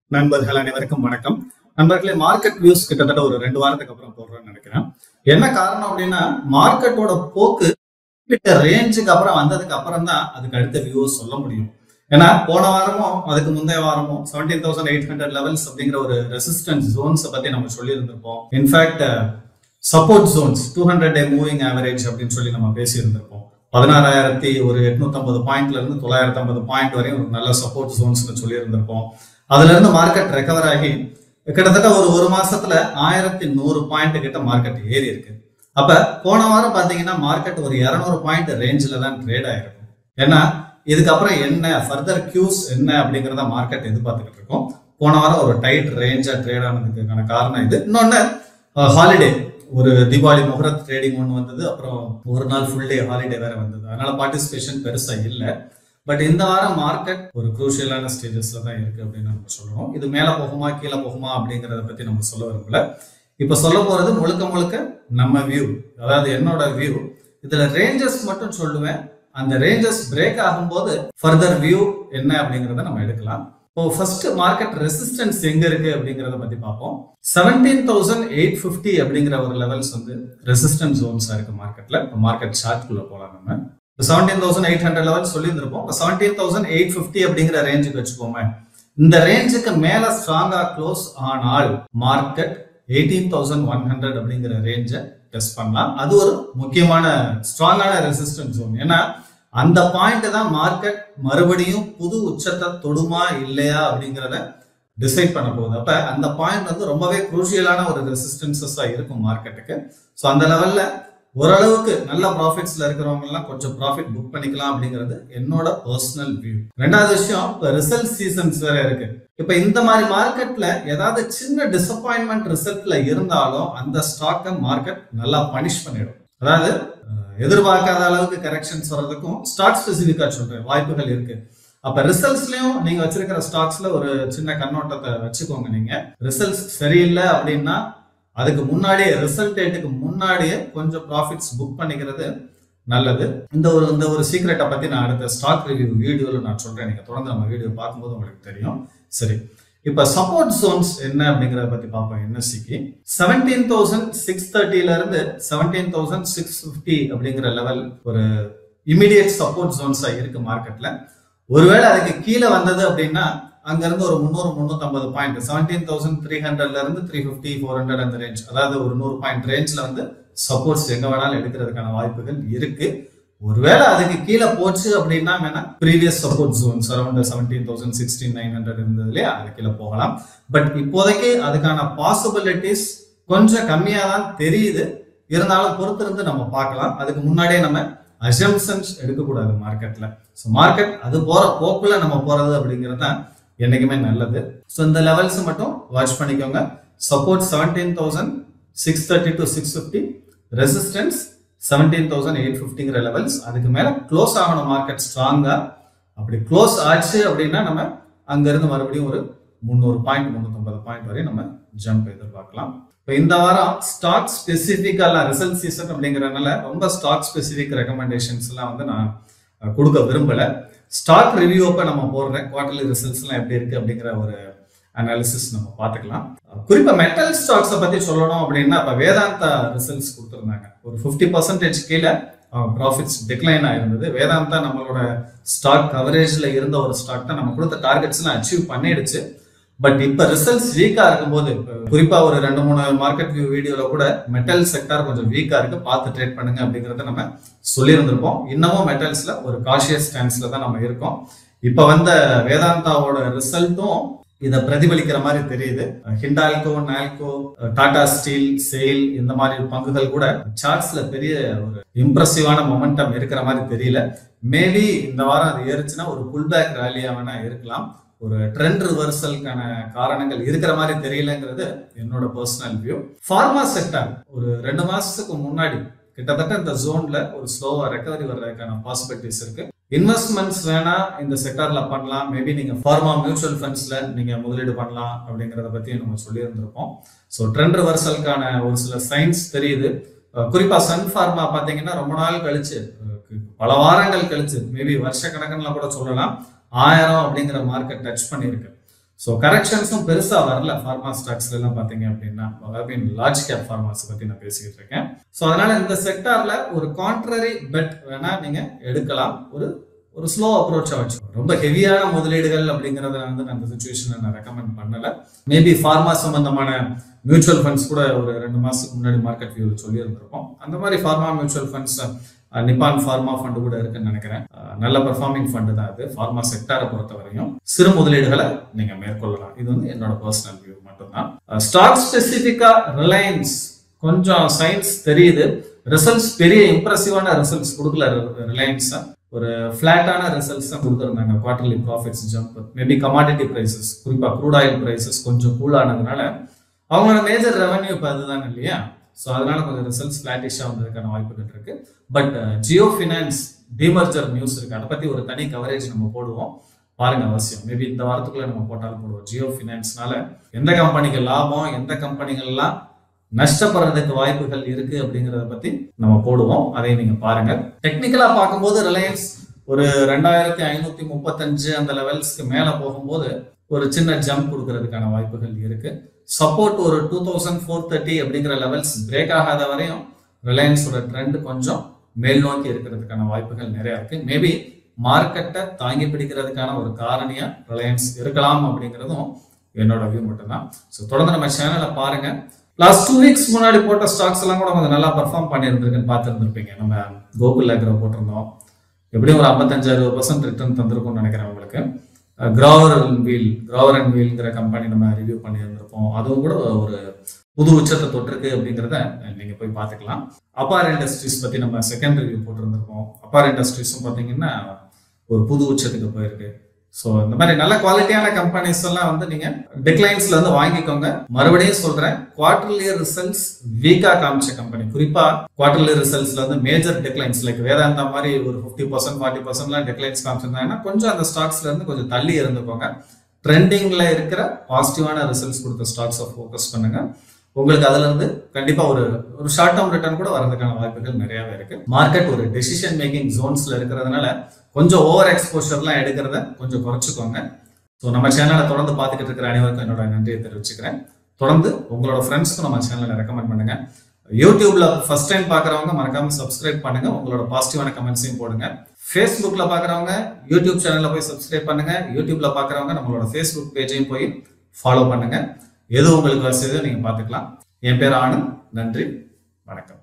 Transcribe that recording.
நண்பர்கள் அனைவருக்கும் வணக்கம் நண்பர்களே மார்க்கெட் வியூஸ் கிட்டத்தட்ட ஒரு ரெண்டு வாரத்துக்கு அப்புறம் போடுறேன்னு நினைக்கிறேன் என்ன காரணம் அப்படின்னா மார்க்கெட்டோட போக்கு ரேஞ்சுக்கு அப்புறம் வந்ததுக்கு அப்புறம் தான் அதுக்கு அடுத்த வியூஸ் சொல்ல முடியும் ஏன்னா போன வாரமும் அதுக்கு முந்தைய வாரமும் seventeen thousand eight hundred levels அப்படிங்கிற ஒரு ரெசிஸ்டன்ஸ் ஜோன்ஸ் பத்தி நம்ம சொல்லியிருந்திருப்போம் in fact support zones two hundred day moving average அப்படின்னு சொல்லி நம்ம பேசியிருந்திருப்போம் பதினாறாயிரத்தி ஒரு எட்நூத்தி பாயிண்ட்ல இருந்து தொள்ளாயிரத்தி ஐம்பது பாயிண்ட் வரையும் ஒரு நல்ல சப்போர்ட் ஜோன்ஸ்னு சொல்லியிருந்திருப்போம் அதுல இருந்து மார்க்கெட் ரெக்கவர் ஆகி கிட்டத்தட்ட ஒரு ஒரு மாசத்துல ஆயிரத்தி நூறு பாயிண்ட் கிட்ட மார்க்கெட் ஏறி இருக்கு அப்ப போன வாரம் பாத்தீங்கன்னா மார்க்கெட் ஒரு இருநூறு பாயிண்ட் ரேஞ்சில தான் ட்ரேட் ஆயிருக்கும் ஏன்னா இதுக்கப்புறம் என்ன ஃபர்தர் கியூஸ் என்ன அப்படிங்கிறத மார்க்கெட் எதிர்பார்த்துக்கிட்டு இருக்கோம் போன வாரம் ஒரு டைட் ரேஞ்சா ட்ரேட் ஆனதுக்கான காரணம் இது இன்னொன்னு ஹாலிடே ஒரு தீபாவளி முகூர்த் ட்ரேடிங் ஒன்று வந்தது அப்புறம் ஒரு நாள் ஃபுல் டே ஹாலிடே வேற வந்தது அதனால பார்ட்டிசிபேஷன் பெருசா இல்லை பட் இந்த வாரம் மார்க்கெட் ஒரு குரூஷியலான ஸ்டேஜஸ்ல தான் இருக்கு அப்படின்னு நம்ம சொல்லணும் இது மேல போகுமா கீழே போகுமா அப்படிங்கறத பத்தி நம்ம சொல்ல விரும்பல இப்ப சொல்ல போறது முழுக்க முழுக்க நம்ம வியூ அதாவது என்னோட வியூ இதுல ரேஞ்சஸ் மட்டும் சொல்லுவேன் அந்த ரேஞ்சஸ் பிரேக் ஆகும்போது ஃபர்தர் வியூ என்ன அப்படிங்கறத நம்ம எடுக்கலாம் இப்போ ஃபர்ஸ்ட் மார்க்கெட் ரெசிஸ்டன்ஸ் எங்க இருக்கு அப்படிங்கறத பத்தி பார்ப்போம் செவன்டீன் தௌசண்ட் எயிட் பிப்டி அப்படிங்கிற ஒரு லெவல்ஸ் வந்து ரெசிஸ்டன்ஸ் ஜோன்ஸா இருக்கு மார்க்கெட்ல இப்போ மார்க்கெட் சார்ட்குள்ள போலாம் நம்ம seventeen thousand eight hundred level சொல்லியிருந்திருப்போம் செவன்டீன் தௌசண்ட் எயிட் பிப்டி அப்படிங்கிற ரேஞ்சுக்கு வச்சுக்கோமே இந்த ரேஞ்சுக்கு மேல ஸ்ட்ராங்கா க்ளோஸ் ஆனால் market eighteen thousand one hundred அப்படிங்கிற ரேஞ்சை டெஸ்ட் பண்ணலாம் அது ஒரு முக்கியமான ஸ்ட்ராங்கான ரெசிஸ்டன்ஸ் ஜோன் ஏன்னா அந்த பாயிண்ட் தான் மார்க்கெட் மறுபடியும் புது உச்சத்தை தொடுமா இல்லையா அப்படிங்கிறத டிசைட் பண்ண போகுது அப்ப அந்த பாயிண்ட் வந்து ரொம்பவே குரூஷியலான ஒரு ரெசிஸ்டன்சஸா இருக்கும் மார்க்கெட்டுக்கு ஸோ அந்த லெவல்ல ஓரளவுக்கு நல்ல ப்ராஃபிட்ஸ்ல இருக்கிறவங்க எல்லாம் கொஞ்சம் ப்ராஃபிட் புக் பண்ணிக்கலாம் அப்படிங்கிறது என்னோட பர்சனல் வியூ ரெண்டாவது விஷயம் இப்போ ரிசல்ட் சீசன்ஸ் வேற இருக்கு இப்ப இந்த மாதிரி மார்க்கெட்ல ஏதாவது சின்ன டிசப்பாயின்மெண்ட் ரிசல்ட்ல இருந்தாலும் அந்த ஸ்டாக்கை மார்க்கெட் நல்லா பனிஷ் பண்ணிடும் அதாவது எதிர்பார்க்காத அளவுக்கு கரெக்ஷன்ஸ் வர்றதுக்கும் ஸ்டாக் ஸ்பெசிபிக்கா சொல்றேன் வாய்ப்புகள் இருக்கு அப்ப ரிசல்ட்ஸ்லயும் நீங்க வச்சிருக்கிற ஸ்டாக்ஸ்ல ஒரு சின்ன கண்ணோட்டத்தை வச்சுக்கோங்க நீங்க ரிசல்ட்ஸ் சரியில்லை அப்படின்னா அதுக்கு முன்னாடியே ரிசல்ட் டேட்டுக்கு முன்னாடியே கொஞ்சம் ப்ராஃபிட்ஸ் புக் பண்ணிக்கிறது நல்லது இந்த ஒரு இந்த ஒரு சீக்ரெட்டை பத்தி நான் அடுத்த ஸ்டாக் ரிவ்யூ வீடியோல நான் சொல்றேன் நீங்க தொடர்ந்து நம்ம வீடியோ பார்க்கும்போது உங்களுக்கு தெரியும் சரி இப்ப சப்போர்ட் ஜோன்ஸ் என்ன அப்படிங்கறத பத்தி பார்ப்போம் என்எஸ்சிக்கு செவன்டீன் தௌசண்ட் சிக்ஸ் தேர்ட்டில இருந்து செவன்டீன் தௌசண்ட் சிக்ஸ் பிப்டி அப்படிங்கிற லெவல் ஒரு இமிடியட் சப்போர்ட் ஜோன்ஸா இருக்கு மார்க்கெட்ல ஒருவேளை அதுக்கு கீழே வந்தது அப்படின்னா அங்க இருந்து ஒரு முந்நூறு முந்நூத்தம்பது பாயிண்ட் செவன்டீன் தௌசண்ட் த்ரீ ஹண்ட்ரட்ல இருந்து த்ரீ ஃபிஃப்டி ஃபோர் ஹண்ட்ரட் அந்த ரேஞ்ச் அதாவது ஒரு நூறு பாயிண்ட் ரேஞ்ச்ல வந்து சப்போர்ட்ஸ் எங்க வேணாலும் எடுக்கிறதுக்கான வாய்ப்புகள் இருக்கு ஒருவேளை அதுக்கு கீழே போச்சு அப்படின்னா வேணா previous support zones around seventeen thousand sixteen nine hundred இருந்ததுலயே அது கீழே போகலாம் பட் இப்போதைக்கு அதுக்கான பாசிபிலிட்டிஸ் கொஞ்சம் கம்மியா தான் தெரியுது இருந்தாலும் பொறுத்திருந்து நம்ம பார்க்கலாம் அதுக்கு முன்னாடியே நம்ம அசம்சன்ஸ் எடுக்கக்கூடாது மார்க்கெட்ல ஸோ மார்க்கெட் அது போற போக்குல நம்ம போறது அப்படிங்கிறது தான் என்னைக்குமே நல்லது ஸோ இந்த லெவல்ஸ் மட்டும் வாட்ச் பண்ணிக்கோங்க support seventeen thousand six thirty to six fifty resistance seventeen thousand eight ஃபிஃப்டிங்கிற லெவல்ஸ் அதுக்கு மேல க்ளோஸ் ஆகணும் மார்க்கெட் ஸ்ட்ராங்கா அப்படி க்ளோஸ் ஆச்சு அப்படின்னா நம்ம அங்கிருந்து மறுபடியும் ஒரு முந்நூறு பாயிண்ட் முந்நூற்றம்பது பாயிண்ட் வரை நம்ம ஜம்ப் எதிர்பார்க்கலாம் இப்போ இந்த வாரம் ஸ்டாக் ஸ்பெசிஃபிக்காக ரிசல்ட் சீசன் அப்படிங்கிறதுனால ரொம்ப ஸ்டாக் ஸ்பெசிஃபிக் ரெக்கமெண்டேஷன்ஸ்லாம் வந்து நான் கொடுக்க விரும்பல ஸ்டாக் ரிவ்யூ அப்ப நம்ம போடுறேன் குவார்டர்லி ரிசல்ட்ஸ் எல்லாம் எப்படி இருக்கு அப்படிங்கிற ஒரு அனாலிசிஸ் நம்ம பார்த்துக்கலாம் குறிப்பா மெட்டல் ஸ்டாக்ஸை பத்தி சொல்லணும் அப்படின்னா இப்ப வேதாந்தா ரிசல்ட்ஸ் கொடுத்துருந்தாங்க ஒரு ஃபிஃப்டி பர்சன்டேஜ் கீழே ப்ராஃபிட்ஸ் டிக்ளைன் ஆயிருந்தது வேதாந்தா நம்மளோட ஸ்டாக் கவரேஜ்ல இருந்த ஒரு ஸ்டாக் தான் நம்ம கொடுத்த டார்கெட்ஸ் எல்லாம் அச்சீவ் பண்ணிடுச்சு பட் இப்ப ரிசல்ட்ஸ் வீக்கா இருக்கும்போது குறிப்பா ஒரு ரெண்டு மூணு மார்க்கெட் வியூ வீடியோல கூட மெட்டல் செக்டார் கொஞ்சம் வீக்கா இருக்கு பார்த்து ட்ரேட் பண்ணுங்க அப்படிங்கறத நம்ம சொல்லியிருந்திருப்போம் இன்னமும் மெட்டல்ஸ்ல ஒரு காஷியஸ் ஸ்டான்ஸ்ல தான் நம்ம இருக்கோம் இப்ப வந்த வேதாந்தாவோட ரிசல்ட்டும் இதை பிரதிபலிக்கிற மாதிரி தெரியுது ஹிண்டால்கோ நால்கோ டாடா ஸ்டீல் செயில் இந்த மாதிரி பங்குகள் கூட சார்ட்ஸ்ல பெரிய ஒரு இம்ப்ரெசிவான மொமெண்டம் இருக்கிற மாதிரி தெரியல மேபி இந்த வாரம் அது ஏறுச்சுன்னா ஒரு புல் பேக் ரேலியா வேணா இருக்கலாம் ஒரு ட்ரெண்ட் ரிவர்சலுக்கான காரணங்கள் இருக்கிற மாதிரி தெரியலங்கிறது என்னோட பர்சனல் வியூ ஃபார்மா செக்டர் ஒரு ரெண்டு மாசத்துக்கு முன்னாடி கிட்டத்தட்ட இந்த ஜோன்ல ஒரு ஸ்லோவா ரெக்கவரி வர்றதுக்கான பாசிபிலிட்டிஸ் இருக்கு இன்வெஸ்ட்மெண்ட்ஸ் வேணா இந்த செக்டர்ல பண்ணலாம் மேபி நீங்க ஃபார்மா மியூச்சுவல் ஃபண்ட்ஸ்ல நீங்க முதலீடு பண்ணலாம் அப்படிங்கறத பத்தி நம்ம சொல்லியிருந்திருப்போம் ஸோ ட்ரெண்ட் ரிவர்சலுக்கான ஒரு சில சைன்ஸ் தெரியுது குறிப்பா சன் ஃபார்மா பாத்தீங்கன்னா ரொம்ப நாள் கழிச்சு பல வாரங்கள் கழிச்சு மேபி வருஷ கணக்குல கூட சொல்லலாம் ஆயிரம் அப்படிங்கிற மார்க்கெட் டச் பண்ணியிருக்கு ஸோ கரெக்ஷன்ஸும் பெருசா வரல ஃபார்மா ஸ்டாக்ஸ்ல எல்லாம் பாத்தீங்க அப்படின்னா மீன் லார்ஜ் கேப் ஃபார்மாஸ் பத்தி நான் பேசிக்கிட்டு இருக்கேன் ஸோ அதனால இந்த செக்டார்ல ஒரு கான்ட்ரரி பெட் வேணா நீங்க எடுக்கலாம் ஒரு ஒரு ஸ்லோ அப்ரோச்சா வச்சு ரொம்ப ஹெவியான முதலீடுகள் அப்படிங்கறத வந்து நான் அந்த சுச்சுவேஷனை நான் ரெக்கமெண்ட் பண்ணல மேபி ஃபார்மா சம்பந்தமான மியூச்சுவல் ஃபண்ட்ஸ் கூட ஒரு ரெண்டு மாசத்துக்கு முன்னாடி மார்க்கெட் வியூ சொல்லி இருந்திருப்போம் அந்த மாதிரி pharma mutual funds Nippon pharma fund கூட இருக்குன்னு நினைக்கிறேன் அஹ் நல்ல பெர்ஃபார்மிங் ஃபண்டு தான் அது ஃபார்மா செக்டாரை பொறுத்த வரையும் சிறு முதலீடுகளை நீங்க மேற்கொள்ளலாம் இது வந்து என்னோட பர்சனல் வியூ மட்டும்தான் ஸ்டாக் ஸ்பெசிபிக்கா ரிலையன்ஸ் கொஞ்சம் சயின்ஸ் தெரியுது ரிசல்ட்ஸ் பெரிய இம்ப்ரெசிவான ரிசல்ட்ஸ் கொடுக்கல ரிலையன்ஸ் ஒரு ஃபிளாட்டான ரிசல்ட்ஸ் தான் கொடுத்துருந்தாங்க quarterly profits jump maybe commodity prices குறிப்பா க்ரூட் ஆயில் பிரைசஸ் கொஞ்சம் கூல் ஆனதுனால அவங்களோட மேஜர் ரெவன்யூ இப்போ அதுதான் இல்லையா ஸோ அதனால கொஞ்சம் ரிசல்ட்ஸ் ஃபிளாட்டிஷாக வந்ததுக்கான வாய்ப்புகள் இருக்கு but Jio finance demerger news இருக்கு அதை பத்தி ஒரு தனி கவரேஜ் நம்ம போடுவோம் பாருங்க அவசியம் மேபி இந்த வாரத்துக்குள்ள நம்ம போட்டாலும் போடுவோம் ஜியோ ஃபினான்ஸ்னால எந்த கம்பெனிக்கு லாபம் எந்த கம்பெனிகள்லாம் நஷ்டப்படுறதுக்கு வாய்ப்புகள் இருக்கு அப்படிங்கறத பத்தி நம்ம போடுவோம் அதை நீங்க பாருங்க டெக்னிக்கலா பார்க்கும்போது ரிலையன்ஸ் ஒரு ரெண்டாயிரத்தி ஐநூத்தி முப்பத்தஞ்சு அந்த லெவல்ஸ்க்கு மேல போகும்போது ஒரு சின்ன ஜம்ப் கொடுக்கறதுக்கான வாய்ப்புகள் இருக்கு சப்போர்ட் ஒரு டூ தௌசண்ட் ஃபோர் தேர்ட்டி அப்படிங்கிற லெவல்ஸ் பிரேக் ஆகாத வரையும் ரிலையன்ஸோட ட்ரெண்ட் கொஞ்சம் மேல் நோக்கி இருக்கிறதுக்கான வாய்ப்புகள் நிறைய இருக்கு மேபி மார்க்கெட்டை தாங்கி பிடிக்கிறதுக்கான ஒரு காரணியா ரிலையன்ஸ் இருக்கலாம் அப்படிங்கிறதும் என்னோட வியூ மட்டும்தான் ஸோ தொடர்ந்து நம்ம சேனலை பாருங்க லாஸ்ட் டூ வீக்ஸ் முன்னாடி போட்ட ஸ்டாக்ஸ் எல்லாம் கூட கொஞ்சம் நல்லா பர்ஃபார்ம் பண்ணியிருந்திருக்குன்னு பார்த்துருந்துருப்பீங்க நம்ம கோகுல் அக்ரோ போட்டிருந்தோம் எப்படியும் ஒரு ஐம்பத்தஞ்சு அறுபது பர்சன்ட் ரிட்டர்ன் தந்திருக்கும்னு நினைக்கிறேன் உங்களுக்கு Grauer and Weil Grauer and வீல்ங்கிற கம்பெனி நம்ம ரிவ்யூ பண்ணியிருந்திருப்போம் அதுவும் கூட ஒரு புது உச்சத்தை தொட்டிருக்கு அப்படிங்கிறத நீங்க போய் பார்த்துக்கலாம் அப்பார் இண்டஸ்ட்ரீஸ் பத்தி நம்ம செகண்ட் ரிவ்யூ போட்டிருந்திருப்போம் அப்பார் இண்டஸ்ட்ரீஸும் பார்த்தீங்கன்னா ஒரு புது உச்சத்துக்கு போயிருக்கு ஸோ இந்த மாதிரி நல்ல குவாலிட்டியான கம்பெனிஸ் எல்லாம் வந்து நீங்க டிக்ளைன்ஸ்ல இருந்து வாங்கிக்கோங்க மறுபடியும் சொல்றேன் குவார்டர்லி ரிசல்ட்ஸ் வீக்கா காமிச்ச கம்பெனி குறிப்பா குவார்டர்லி ரிசல்ட்ஸ்ல வந்து மேஜர் டிக்ளைன்ஸ் லைக் வேதாந்தா மாதிரி ஒரு ஃபிஃப்டி பர்சன்ட் ஃபார்ட்டி பர்சன்ட்லாம் டிக்ளைன்ஸ் காமிச்சிருந்தாங்கன்னா கொஞ்சம் அந்த ஸ்டாக்ஸ்ல இருந்து கொஞ்சம் தள்ளி இருந்துக்கோங்க ட்ரெண்டிங்ல இருக்கிற பாசிட்டிவான ரிசல்ட்ஸ் கொடுத்த ஸ்டாக்ஸை ஃபோக்கஸ் பண்ணுங்க உங்களுக்கு அதுல இருந்து கண்டிப்பா ஒரு ஒரு ஷார்ட் டேர்ம் ரிட்டர்ன் கூட வரதுக்கான வாய்ப்புகள் நிறையவே இருக்கு மார்க்கெட் ஒரு டெசிஷன் மேக்கிங் ஜோன்ஸ்ல இருக்கிறதுனால கொஞ்சம் ஓவர் எக்ஸ்போஷர்லாம் எடுக்கிறத கொஞ்சம் குறைச்சிக்கோங்க ஸோ நம்ம சேனலை தொடர்ந்து பார்த்துக்கிட்டு இருக்கிற அனைவருக்கும் என்னோட நன்றியை தெரிவிச்சுக்கிறேன் தொடர்ந்து உங்களோட ஃப்ரெண்ட்ஸ்க்கும் நம்ம சேனலை ரெக்கமெண்ட் பண்ணுங்க யூடியூப்ல ஃபர்ஸ்ட் டைம் பார்க்குறவங்க மறக்காம சப்ஸ்கிரைப் பண்ணுங்க உங்களோட பாசிட்டிவான கமெண்ட்ஸையும் போடுங்க ஃபேஸ்புக்ல பார்க்குறவங்க யூடியூப் சேனல்ல போய் சப்ஸ்கிரைப் பண்ணுங்க யூடியூப்ல பார்க்குறவங்க நம்மளோட ஃபேஸ்புக் பேஜையும் போய் ஃபாலோ பண்ணுங்க எது உங்களுக்கு வசதியோ நீங்க பார்த்துக்கலாம் என் பேர் ஆனந்த் நன்றி வணக்கம்